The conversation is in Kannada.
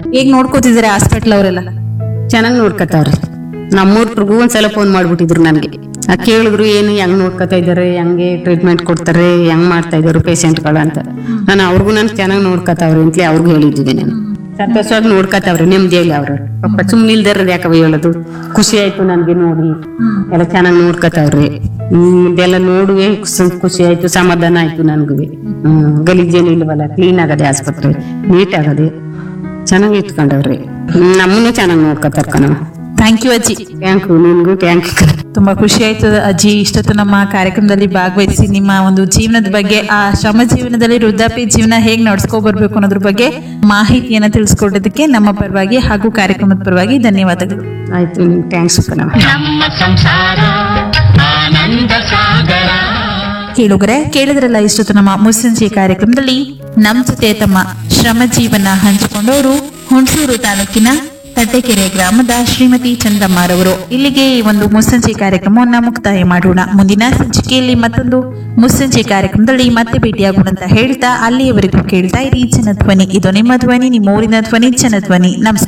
ಹೇಗ್ ನೋಡ್ಕೋತಿದಾರೆ ಹಾಸ್ಪಿಟ್ಲ್ ಅವರೆಲ್ಲ ಚೆನ್ನಾಗಿ ನೋಡ್ಕೊತಾವ್ರಿ ನಮ್ಮೂರ್ಗೂ ಒಂದ್ಸಲ ಫೋನ್ ಮಾಡ್ಬಿಟ್ಟಿದ್ರು ನನಗೆ ಆ ಕೇಳಿದ್ರು ಏನು ಹೆಂಗ್ ನೋಡ್ಕೊತಾ ಇದಾರೆ ಹೆಂಗೆ ಟ್ರೀಟ್ಮೆಂಟ್ ಕೊಡ್ತಾರೆ ಹೆಂಗ್ ಮಾಡ್ತಾ ಇದಾರೆ ಪೇಷಂಟ್ಗಳು ಅಂತ ನಾನು ಅವ್ರಿಗೂ ನಾನು ಚೆನ್ನಾಗಿ ನೋಡ್ಕೊತಾವ್ರಿ ಅಂತಲೇ ಅವ್ರಿಗೂ ಹೇಳಿದ್ದೀನಿ ನಾನು ಸಂತೋಷವಾಗಿ ನೋಡ್ಕೊತಾವ್ರಿ ನೆಮ್ಮದಿಯಾಗಿ ಅವ್ರು ಪಾಪ ಸುಮ್ಮನೆ ಇಲ್ದಾರ ಯಾಕವ ಹೇಳೋದು ಖುಷಿ ಆಯ್ತು ನನ್ಗೆ ನೋಡಿ ಎಲ್ಲ ಚೆನ್ನಾಗಿ ನೋಡ್ಕೊತಾವ್ರಿ ಹ್ಮ್ ಇದೆಲ್ಲ ನೋಡುವೆ ಖುಷಿ- ಖುಷಿ ಆಯ್ತು ಸಮಾಧಾನ ಆಯ್ತು ನನ್ಗೂ ಹ್ಮ್ ಗಲೀಜೇನು ಇಲ್ವಲ್ಲ ಕ್ಲೀನ್ ಆಗದೆ ಆಸ್ಪತ್ರೆ ನೀಟ್ ಆಗದೆ ಚೆನ್ನಾಗಿ ಇಟ್ಕೊಂಡವ್ರಿ ಹ್ಮ್, ನಮ್ಮನ್ನು ಚೆನ್ನಾಗಿ ನೋಡ್ಕೊತಾರ ಕಣವ ಥ್ಯಾಂಕ್ ಯು ಅಜ್ಜಿ ಟ್ಯಾಂಕ್ ನಿನ್ಗೂ ಟ್ಯಾಂಕ್ ತುಂಬಾ ಖುಷಿ ಆಯ್ತು ಅಜ್ಜಿ ಇಷ್ಟೊತ್ತು ನಮ್ಮ ಕಾರ್ಯಕ್ರಮದಲ್ಲಿ ಭಾಗವಹಿಸಿ ನಿಮ್ಮ ಒಂದು ಜೀವನದ ಬಗ್ಗೆ ಆ ಶ್ರಮ ಜೀವನದಲ್ಲಿ ವೃದ್ಧಾಪ್ಯ ಜೀವನ ಹೇಗ್ ನಡ್ಸ್ಕೊ ಬರ್ಬೇಕು ಅನ್ನೋದ್ರ ಬಗ್ಗೆ ಮಾಹಿತಿಯನ್ನ ತಿಳಿಸ್ಕೊಡೋದಕ್ಕೆ ನಮ್ಮ ಪರವಾಗಿ ಹಾಗೂ ಕಾರ್ಯಕ್ರಮದ ಪರವಾಗಿ ಧನ್ಯವಾದಗಳು ಆಯ್ತು ನಿಮ್ಗೆ ಟ್ಯಾಂಕ್ಸ್ ಕಣವ ನಮ್ಮ ಸಂಸಾರ ಆನಂದ ಸಾಗರ ಕೇಳುಗರೆ ಕೇಳಿದ್ರಲ್ಲ ಇಷ್ಟೊತ್ತು ನಮ್ಮ ಮುಸ್ಸಂಜೆ ಕಾರ್ಯಕ್ರಮದಲ್ಲಿ ನಮ್ ಜೊತೆ ತಮ್ಮ ಶ್ರಮ ಜೀವನ ಹಂಚಿಕೊಂಡವರು ಹುಣಸೂರು ತಾಲೂಕಿನ ತಟ್ಟೆಕೆರೆ ಗ್ರಾಮದ ಶ್ರೀಮತಿ ಚಂದಮ್ಮರವರು ಇಲ್ಲಿಗೆ ಈ ಒಂದು ಮುಸ್ಸಂಜೆ ಕಾರ್ಯಕ್ರಮವನ್ನ ಮುಕ್ತಾಯ ಮಾಡೋಣ ಮುಂದಿನ ಸಂಚಿಕೆಯಲ್ಲಿ ಮತ್ತೊಂದು ಮುಸ್ಸಂಜೆ ಕಾರ್ಯಕ್ರಮದಲ್ಲಿ ಮತ್ತೆ ಭೇಟಿಯಾಗೋಣ ಅಂತ ಹೇಳ್ತಾ ಅಲ್ಲಿಯವರೆಗೂ ಕೇಳ್ತಾ ಇರಿ ಜನಧ್ವನಿ ಇದು ನಿಮ್ಮ ಧ್ವನಿ ನಿಮ್ಮ ಊರಿನ ಧ್ವನಿ ಜನಧ್ವನಿ ನಮಸ್ಕಾರ